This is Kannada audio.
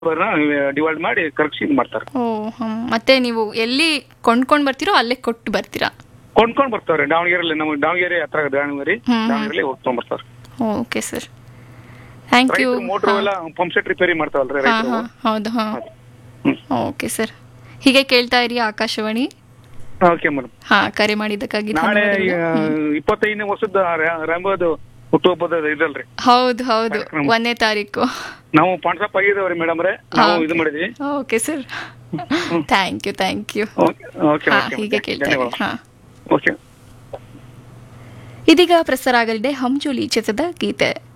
ಡಿವೈಡ್ ಮಾಡಿ ಕರೆಕ್ಷನ್ ಇದು ಮಾಡ್ತಾರೆ ಓ ಹ್ಮ್. ಮತ್ತೆ ನೀವು ಎಲ್ಲಿ ಕೊಂಡ್ಕೊಂಡ್ ಬರ್ತೀರೋ ಅಲ್ಲೇ ಕೊಟ್ಟು ಬರ್ತೀರಾ ಕೊಂಡ್ಕೊಂಡ್ ಬರ್ತಾವ್ರೆ ದಾವಣಗೆರೆಯಲ್ಲಿ ನಮ್ಮ ದಾವಣಗೆರೆ ಹತ್ರ ದಾವಣಗೆರೆ ಹ್ಮ್. ದಾವಣಗೆರೆಯಲ್ಲಿ ಹೋಗ್ಕೊಂಡ್ ಬರ್ತಾರೆ ಓಕೆ ಸರ್ ಥ್ಯಾಂಕ್ ಯು ರೈತರು ಮೋಟ್ರು ಎಲ್ಲ ಪಂಪ್ ಸೆಟ್ ರಿಪೇರಿ ಮಾಡ್ತಾವಲ್ರಿ ಹಾ ರೈತರು ಹಾ ಹೌದು ಹಾ ಹ್ಮ್ ಓಕೆ ಸರ್ ಹೀಗೆ ಕೇಳ್ತಾ ಇರಿ ಆಕಾಶವಾಣಿ ಓಕೆ ಮೇಡಮ್ ಹಾ ಕರೆ ಮಾಡಿದ್ದಕ್ಕಾಗಿ ನಾಳೆ ಧನ್ಯವಾದಗಳು. ಇಪ್ಪತ್ತೈದನೇ ವರ್ಷದ ರಾಂಬೋದು ಹುಟ್ಟುಹಬ್ಬದ ಇದಲ್ರಿ ಹೌದು ಹೌದು ಕಾರ್ಯಕ್ರಮ. ಒಂದನೇ ತಾರೀಕು ನಾವು ಪಾಂಡ್ಸಪ್ ಆಗಿದ್ದೇವ್ರಿ ಮೇಡಮ್ ರೇ ನಾವು ಇದು ಮಾಡಿದ್ವಿ okay sir thank you thank you okay okay ಹಾ ಓಕೆ ಹೀಗೆ ಕೇಳ್ತಾ ಇರಿ ಧನ್ಯವಾದ ಹಾ ಓಕೆ ಇದೀಗ ಪ್ರಸಾರ ಆಗಲಿದೆ ಹಂಜುಲಿ ಚಿತ್ರದ ಗೀತೆ